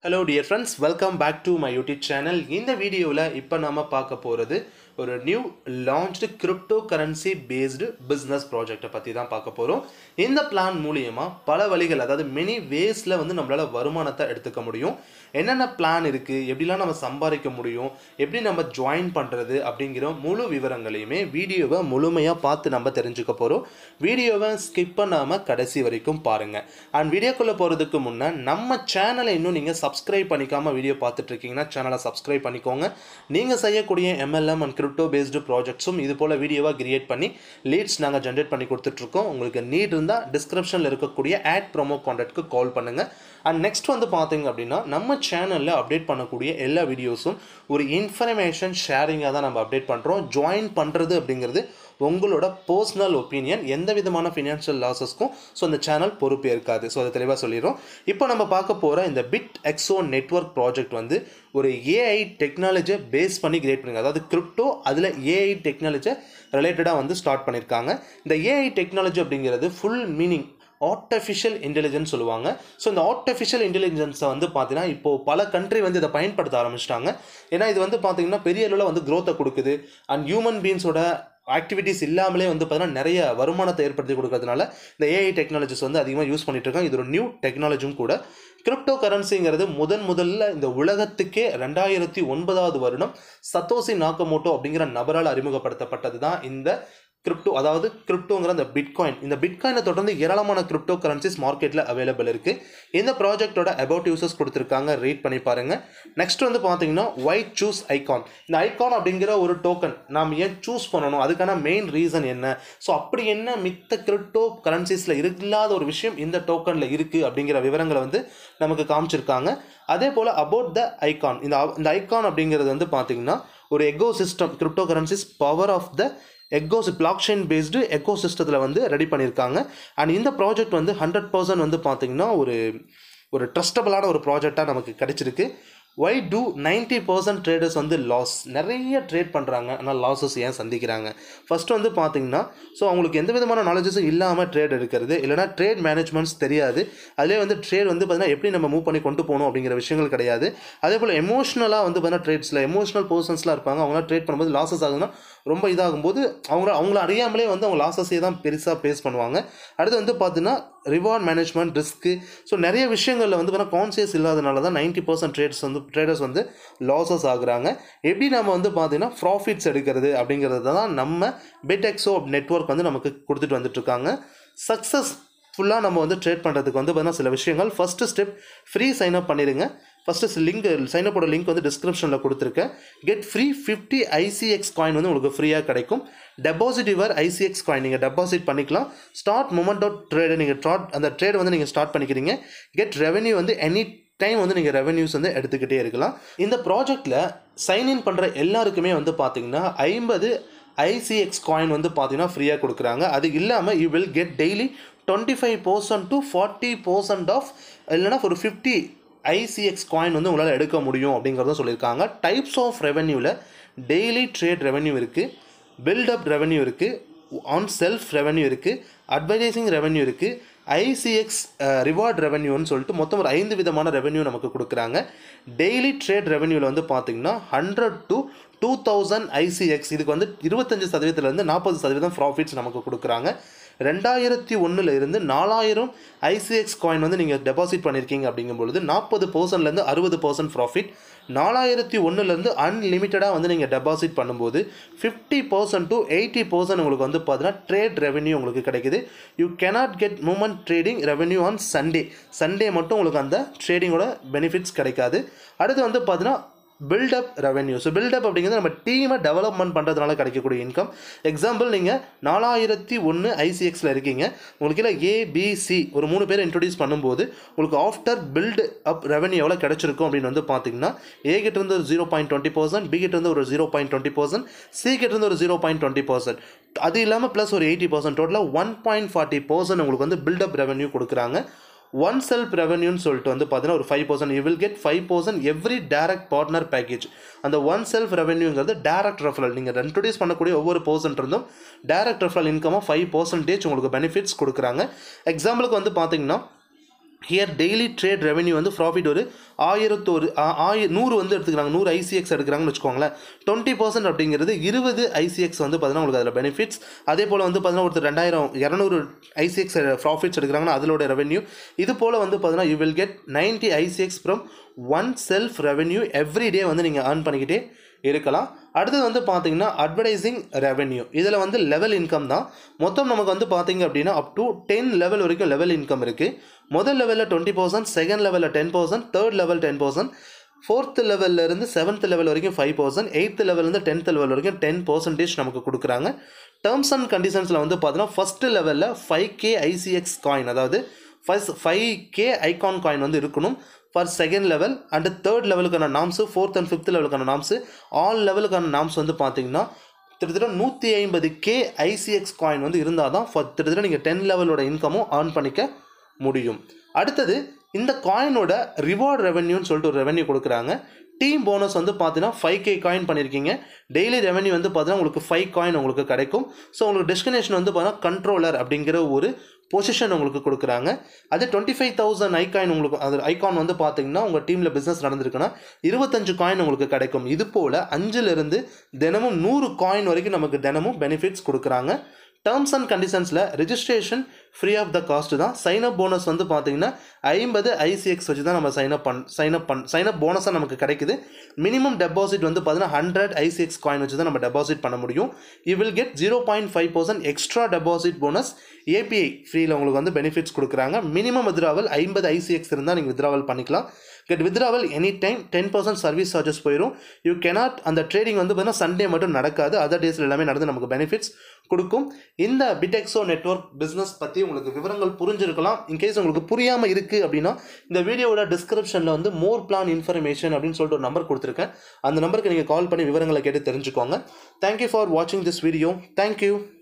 hello dear friends welcome back to my YouTube channel இந்த வீடியோவில் இப்போ நாம பார்க்க போகிறது ஒரு new launched crypto currency based business ப்ராஜெக்டை பற்றி தான் பார்க்க போகிறோம் இந்த பிளான் மூலியமாக பல வழிகள் அதாவது மெனி வேஸில் வந்து நம்மளால் வருமானத்தை எடுத்துக்க முடியும் என்னென்ன பிளான் இருக்குது எப்படிலாம் நம்ம சம்பாதிக்க முடியும் எப்படி நம்ம ஜாயின் பண்ணுறது அப்படிங்கிற முழு விவரங்களையுமே வீடியோவை முழுமையாக பார்த்து நம்ம தெரிஞ்சுக்க போகிறோம் வீடியோவை ஸ்கிப் பண்ணாமல் கடைசி வரைக்கும் பாருங்கள் அண்ட் வீடியோக்குள்ளே போகிறதுக்கு முன்னே நம்ம சேனலை இன்னும் நீங்கள் சப்ஸ்கிரைப் பண்ணிக்காமல் வீடியோ பார்த்துட்டு இருக்கீங்கன்னா சேனலை சப்ஸ்கிரைப் பண்ணிக்கோங்க நீங்கள் செய்யக்கூடிய எம்எல்எம் அண்ட் கிரிப்டோ பேஸ்டு ப்ராஜெக்ட்ஸும் இது போல் வீடியோவாக கிரியேட் பண்ணி லீட்ஸ் நாங்கள் ஜென்ரேட் பண்ணி கொடுத்துட்ருக்கோம் உங்களுக்கு நீட் இருந்தால் டிஸ்கிரிப்ஷனில் இருக்கக்கூடிய ஆட் ப்ரோமோ கான்டாக்ட்க்கு கால் பண்ணுங்கள் அண்ட் நெக்ஸ்ட் வந்து பார்த்தீங்க அப்படின்னா நம்ம சேனலில் அப்டேட் பண்ணக்கூடிய எல்லா வீடியோஸும் ஒரு இன்ஃபர்மேஷன் ஷேரிங்காக தான் நம்ம அப்டேட் பண்ணுறோம் ஜாயின் பண்ணுறது அப்படிங்கிறது உங்களோட பர்சனல் ஒப்பீனியன் எந்த விதமான ஃபினான்ஷியல் லாஸஸ்க்கும் ஸோ அந்த சேனல் பொறுப்பே இருக்காது ஸோ அதை தெளிவாக சொல்லிடுறோம் இப்போ நம்ம பார்க்க போகிற இந்த பிட் எக்ஸோ நெட்ஒர்க் ப்ராஜெக்ட் வந்து ஒரு ஏஐ டெக்னாலஜியை பேஸ் பண்ணி கிரியேட் பண்ணிங்க அதாவது கிரிப்டோ அதில் ஏஐ டெக்னாலஜியை ரிலேட்டடாக வந்து ஸ்டார்ட் பண்ணியிருக்காங்க இந்த ஏஐ டெக்னாலஜி அப்படிங்கிறது ஃபுல் மீனிங் ஆர்டிஃபிஷியல் இன்டெலிஜென்ஸ் சொல்லுவாங்க ஸோ இந்த ஆர்டிஃபிஷியல் இன்டெலிஜென்ஸை வந்து பார்த்தீங்கன்னா இப்போது பல கண்ட்ரி வந்து இதை பயன்படுத்த ஆரம்பிச்சிட்டாங்க ஏன்னா இது வந்து பார்த்தீங்கன்னா பெரிய அளவில் வந்து க்ரோத்தை கொடுக்குது அண்ட் ஹியூமன் பீன்ஸோட ஆக்டிவிட்டீஸ் இல்லாமலே வந்து பார்த்தீங்கன்னா நிறைய வருமானத்தை ஏற்படுத்தி கொடுக்கறதுனால இந்த ஏஐ டெக்னாலஜிஸ் வந்து அதிகமாக யூஸ் பண்ணிட்டு இருக்காங்க இது ஒரு நியூ டெக்னாலஜியும் கூட கிரிப்டோ கரன்சிங்கிறது முதன் முதல்ல இந்த உலகத்துக்கே ரெண்டாயிரத்தி ஒன்பதாவது வருடம் சத்தோசி நாக்கமோட்டோ அப்படிங்கிற நபரால் அறிமுகப்படுத்தப்பட்டது தான் இந்த கிரிப்டோ அதாவது கிரிப்டோங்கிற அந்த பிட்காயின் இந்த பிட்காயினை தொடர்ந்து ஏராளமான கிரிப்டோ கரன்சிஸ் மார்க்கெட்டில் அவைலபிள் இருக்குது இந்த ப்ராஜெக்டோட அபவுட் யூசர்ஸ் கொடுத்துருக்காங்க ரீட் பண்ணி பாருங்கள் நெக்ஸ்ட் வந்து பார்த்தீங்கன்னா ஒயிட் சூஸ் ஐகான் இந்த ஐகான் அப்படிங்கிற ஒரு டோக்கன் நாம் ஏன் சூஸ் பண்ணணும் அதுக்கான மெயின் ரீசன் என்ன ஸோ அப்படி என்ன மித்த கிரிப்டோ கரன்சிஸில் இல்லாத ஒரு விஷயம் இந்த டோக்கனில் இருக்குது அப்படிங்கிற விவரங்களை வந்து நமக்கு காமிச்சிருக்காங்க அதே போல் அபவுட் த ஐகான் இந்த இந்த ஐகான் அப்படிங்கிறது வந்து பார்த்தீங்கன்னா ஒரு eco system crypto currencies power of the Ecos block chain based eco சிஸ்டத்தில் வந்து ரெடி பண்ணியிருக்காங்க அண்ட் இந்த ப்ராஜெக்ட் வந்து ஹண்ட்ரட் பர்சன்ட் வந்து பார்த்திங்கன்னா ஒரு ஒரு ட்ரஸ்டபுளான ஒரு ப்ராஜெக்டாக நமக்கு கிடைச்சிருக்கு why do ninety percent traders வந்து லாஸ் நிறைய ட்ரேட் பண்ணுறாங்க ஆனால் லாஸஸ் ஏன் சந்திக்கிறாங்க ஃபஸ்ட்டு வந்து பார்த்தீங்கன்னா ஸோ அவங்களுக்கு எந்த விதமான நாலேஜஸும் இல்லாமல் ட்ரேட் எடுக்கிறது இல்லைனா ட்ரேட் மேனேஜ்மெண்ட்ஸ் தெரியாது அதிலே வந்து ட்ரேட் வந்து பார்த்தீங்கன்னா எப்படி நம்ம மூவ் பண்ணி கொண்டு போகணும் அப்படிங்கிற விஷயங்கள் கிடையாது அதே போல் எமோஷ்னலாக வந்து பார்த்தீங்கன்னா ட்ரேட்ஸில் எமோஷனல் பர்சன்ஸ்லாம் இருப்பாங்க அவங்களாம் ட்ரேட் பண்ணும்போது லாஸஸ் ஆகுதுன்னா ரொம்ப இதாகும்போது அவங்க அவங்கள அறியாமலே வந்து அவங்க லாஸஸே தான் பெருசாக பேஸ் பண்ணுவாங்க அடுத்து வந்து பார்த்தீங்கன்னா ரிவார்ட் மேனேஜ்மெண்ட் ரிஸ்க்கு ஸோ நிறைய விஷயங்களில் வந்து பார்த்தீங்கன்னா கான்சியஸ் இல்லாதனால தான் நைன்ட்டி பர்சன்ட் ட்ரேட்ஸ் வந்து ட்ரேடர்ஸ் வந்து லாஸஸ் ஆகுறாங்க எப்படி நம்ம வந்து பார்த்தீங்கன்னா ப்ராஃபிட்ஸ் எடுக்கிறது அப்படிங்கிறது தான் நம்ம பெட்டெக்ஸோ நெட்ஒர்க் வந்து நமக்கு கொடுத்துட்டு வந்துட்டுருக்காங்க சக்ஸஸ் ஃபுல்லாக நம்ம வந்து ட்ரேட் பண்ணுறதுக்கு வந்து பார்த்தீங்கன்னா சில விஷயங்கள் first step free sign up பண்ணிடுங்க ஃபஸ்ட்டு லிங்க் சைன் அப்போட லிங்க் வந்து டிஸ்கிரிப்ஷனில் கொடுத்துருக்கேன் get free fifty ICX coin வந்து உங்களுக்கு ஃப்ரீயாக கிடைக்கும் டெபாசிட் யுவர் ஐசிஎக்ஸ் காயின் நீங்கள் டெபாசிட் பண்ணிக்கலாம் ஸ்டார்ட் மூமெண்ட் ஆஃப் ட்ரேடு நீங்கள் ஸ்டார்ட் அந்த ட்ரேட் வந்து நீங்கள் ஸ்டார்ட் பண்ணிக்கிறீங்க கெட் ரெவன்யூ வந்து எனி டைம் வந்து நீங்கள் ரெவன்யூஸ் வந்து எடுத்துக்கிட்டே இருக்கலாம் இந்த ப்ராஜெக்டில் சைன்இன் பண்ணுற எல்லாருக்குமே வந்து பார்த்தீங்கன்னா ஐம்பது ஐசிஎக்ஸ் காயின் வந்து பார்த்தீங்கன்னா ஃப்ரீயாக கொடுக்குறாங்க அது இல்லாமல் you will get daily twenty five percent to forty percent of இல்லைனா ஒரு ஃபிஃப்டி ஐசிஎக்ஸ் காயின் வந்து உங்களால் எடுக்க முடியும் அப்படிங்கிறத சொல்லியிருக்காங்க டைப்ஸ் ஆஃப் ரெவன்யூவில் டெய்லி ட்ரேட் ரெவன்யூ இருக்குது பில்டப் ரெவன்யூ இருக்குது ஆன் செல்ஃப் ரெவன்யூ இருக்குது அட்வர்டைசிங் ரெவன்யூ இருக்குது ஐசிஎக்ஸ் ரிவார்ட் ரெவன்யூன்னு சொல்லிட்டு மொத்தம் ஒரு ஐந்து விதமான ரெவன்யூ நமக்கு கொடுக்குறாங்க டெய்லி ட்ரேட் ரெவன்யூவில் வந்து பார்த்திங்கன்னா hundred to two thousand ICX இதுக்கு வந்து இருபத்தஞ்சு சதவீதத்துலேருந்து நாற்பது சதவீதம் ப்ராஃபிட்ஸ் நமக்கு கொடுக்குறாங்க ரெண்டாயிரத்தி ஒன்றில் இருந்து நாலாயிரம் ஐசிஎக்ஸ் காயின் வந்து நீங்கள் டெபாசிட் பண்ணியிருக்கீங்க அப்படிங்கும்பொழுது நாற்பது பர்சன்ட்லேருந்து அறுபது பர்சன்ட் ப்ராஃபிட் நாலாயிரத்தி ஒன்றுலேருந்து அன்லிமிட்டடாக வந்து நீங்கள் டெபாசிட் பண்ணும்போது fifty percent to eighty percent உங்களுக்கு வந்து பார்த்தீங்கன்னா ட்ரேட் ரெவன்யூ உங்களுக்கு கிடைக்குது you cannot get moment trading revenue on Sunday Sunday மட்டும் உங்களுக்கு அந்த ட்ரேடிங்கோட பெனிஃபிட்ஸ் கிடைக்காது அடுத்து வந்து பார்த்தீங்கன்னா பில்டப் ரெவன்யூ ஸோ பில்டப் அப்படிங்கிறது நம்ம டீமை டெவலப்மெண்ட் பண்ணுறதுனால கிடைக்கக்கூடிய இன்கம் எக்ஸாம்பிள் நீங்கள் நாலாயிரத்தி ஒன்று ஐசிஎக்ஸில் இருக்கீங்க உங்களுக்கு இல்லை ஏபிசி ஒரு மூணு பேர் இன்ட்ரடியூஸ் பண்ணும்போது உங்களுக்கு ஆஃப்டர் பில்டு அப் ரெவன்யூ எவ்வளோ கிடச்சிருக்கும் அப்படின்னு வந்து பார்த்தீங்கன்னா ஏ கிட்ட இருந்து ஒரு zero point twenty percent B கிட்ட இருந்து ஒரு zero point twenty percent C கிட்ட இருந்து ஒரு ஜீரோ பாயிண்ட் டுவெண்ட்டி பர்சன்ட் அது இல்லாமல் ப்ளஸ் ஒரு எயிட்டி பர்சன்ட் டோட்டலாக ஒன் பாயிண்ட் ஃபார்ட்டி பர்சன்ட் உங்களுக்கு வந்து பில்டப் ரெவன்யூ கொடுக்குறாங்க ஒன் செல்ஃப் ரெவன்யூன்னு சொல்லிட்டு வந்து பார்த்தீங்கன்னா ஒரு five percent you will get five percent every direct partner package அந்த ஒன் செல்ஃப் ரெவன்யூங்கிறது டேரக்ட் ரெஃபரல் நீங்கள் இன்ட்ரடியூஸ் பண்ணக்கூடிய ஒவ்வொரு பர்சன்ட் இருந்தும் டேரக்ட் ரெஃபரல் இன்கமாக ஃபைவ் பர்சன்டேஜ் உங்களுக்கு பெனிஃபிட்ஸ் கொடுக்குறாங்க எக்ஸாம்பிளுக்கு வந்து பார்த்தீங்கன்னா ஹியர் டெய்லி ட்ரேட் ரெவன்யூ வந்து ப்ராஃபிட் ஒரு ஆயிரத்தோரு ஆய நூறு வந்து எடுத்துக்கிறாங்க நூறு ஐசிஎக்ஸ் எடுக்கிறாங்கன்னு வச்சுக்கோங்களேன் டுவெண்ட்டி பர்சன்ட் அப்படிங்கிறது இருபது ஐசிஎக்ஸ் வந்து பார்த்தீங்கன்னா உங்களுக்கு அதில் பெனிஃபிட்ஸ் அதே போல் வந்து பார்த்தீங்கன்னா ஒருத்தர் ரெண்டாயிரம் இரநூறு ஐசிஎக்ஸ் ப்ராஃபிட்ஸ் எடுக்கிறாங்கன்னா அதோட ரெவன்யூ இது போல் வந்து பார்த்தீங்கன்னா you will get ninety ICX from one self revenue every day வந்து நீங்கள் ஏர்ன் பண்ணிக்கிட்டே இருக்கலாம் அடுத்தது வந்து பார்த்தீங்கன்னா அட்வர்டைசிங் ரெவென்யூ இதில் வந்து லெவல் இன்கம் தான் மொத்தம் நமக்கு வந்து பார்த்தீங்க அப்படின்னா அப் டு டென் லெவல் வரைக்கும் லெவல் இன்கம் இருக்குது முதல் லெவலில் டுவெண்ட்டி பர்சன்ட் செகண்ட் லெவலில் ten percent third level ten percent fourth லெவல்லேருந்து செவன்த் லெவல் வரைக்கும் ஃபைவ் பர்சன்ட் எயித்து லெவல்லேருந்து டென்த் லெவல் வரைக்கும் டென் பர்சன்டேஜ் நமக்கு கொடுக்குறாங்க டேர்ம்ஸ் அண்ட் கண்டிஷன்ஸில் வந்து பார்த்தீங்கன்னா ஃபஸ்ட்டு லெவலில் ஃபைவ் கே ஐசிஎக்ஸ் காயின் அதாவது first five K icon coin வந்து இருக்கணும் for second level and third லெவலுக்கான norms fourth and fifth லெவலுக்கான norms all லெவலுக்கான நாம்ஸ் வந்து பார்த்தீங்கன்னா கிட்டத்தட்ட நூற்றி ஐம்பது கே ஐசிஎக்ஸ் காயின் வந்து இருந்தால் தான் ஃபார் கிட்டத்தட்ட நீங்கள் டென் லெவலோட இன்கமும் ஏர்ன் பண்ணிக்க முடியும் அடுத்தது இந்த காயினோட ரிவார்ட் ரெவென்யூன்னு சொல்லிட்டு ஒரு ரெவென்யூ கொடுக்குறாங்க டீம் போனஸ் வந்து பார்த்தீங்கன்னா ஃபைவ் கே காயின் பண்ணியிருக்கீங்க டெய்லி ரெவன்யூ வந்து பார்த்தீங்கன்னா உங்களுக்கு ஃபைவ் காயின் உங்களுக்கு கிடைக்கும் ஸோ உங்களுக்கு டெஸ்டினேஷன் வந்து பார்த்தீங்கன்னா கண்ட்ரோலர் அப்படிங்கிற ஒரு பொசிஷன் உங்களுக்கு கொடுக்குறாங்க அதே டுவெண்ட்டி ஃபைவ் தௌசண்ட் ஐகாயின் உங்களுக்கு அது ஐகான் வந்து பார்த்தீங்கன்னா உங்கள் டீமில் பிஸ்னஸ் நடந்திருக்குன்னா இருபத்தஞ்சு காயின் உங்களுக்கு கிடைக்கும் இது போல் அஞ்சுலேருந்து தினமும் நூறு காயின் வரைக்கும் நமக்கு தினமும் பெனிஃபிட்ஸ் கொடுக்குறாங்க டேர்ம்ஸ் அண்ட் கண்டிஷன்ஸில் registration free of the cost தான் சைன் அப் போனஸ் வந்து பார்த்தீங்கன்னா ஐம்பது ஐசிஎக்ஸ் வச்சு தான் நம்ம சைன் அப் பண் சைன் அப் பண் சைன் அப் போனஸாக நமக்கு கிடைக்குது மினிமம் டெபாசிட் வந்து பார்த்தீங்கன்னா ஹண்ட்ரட் ஐசிஎக்ஸ் காயின் வச்சு தான் நம்ம டெபாசிட் பண்ண முடியும் you will get zero point five percent extra deposit bonus API ஃப்ரீயில் உங்களுக்கு வந்து பெனிஃபிட்ஸ் கொடுக்குறாங்க மினிமம் வித்ராவல் ஐம்பது ஐசிஎக்ஸ் இருந்தால் நீங்கள் வித்ராவல் பண்ணிக்கலாம் get withdrawal any time ten percent service charges போயிடும் யூ கெனாட் அந்த ட்ரேடிங் வந்து பார்த்தீங்கன்னா சண்டே மட்டும் நடக்காது அதர் டேஸில் எல்லாமே நடந்து நமக்கு பெனிஃபிட்ஸ் கொடுக்கும் இந்த பிடெக்ஸோ நெட்ஒர்க் பிஸ்னஸ் பற்றி உங்களுக்கு விவரங்கள் புரிஞ்சிருக்கலாம் இன்கேஸ் உங்களுக்கு புரியாமல் இருக்குது அப்படின்னா இந்த வீடியோவோட டிஸ்கிரிப்ஷனில் வந்து மோர் பிளான் இன்ஃபர்மேஷன் அப்படின்னு சொல்லிட்டு ஒரு நம்பர் கொடுத்துருக்கேன் அந்த நம்பருக்கு நீங்கள் கால் பண்ணி விவரங்களை கேட்டு தெரிஞ்சுக்கோங்க தேங்க்யூ ஃபார் வாட்சிங் திஸ் வீடியோ தேங்க்யூ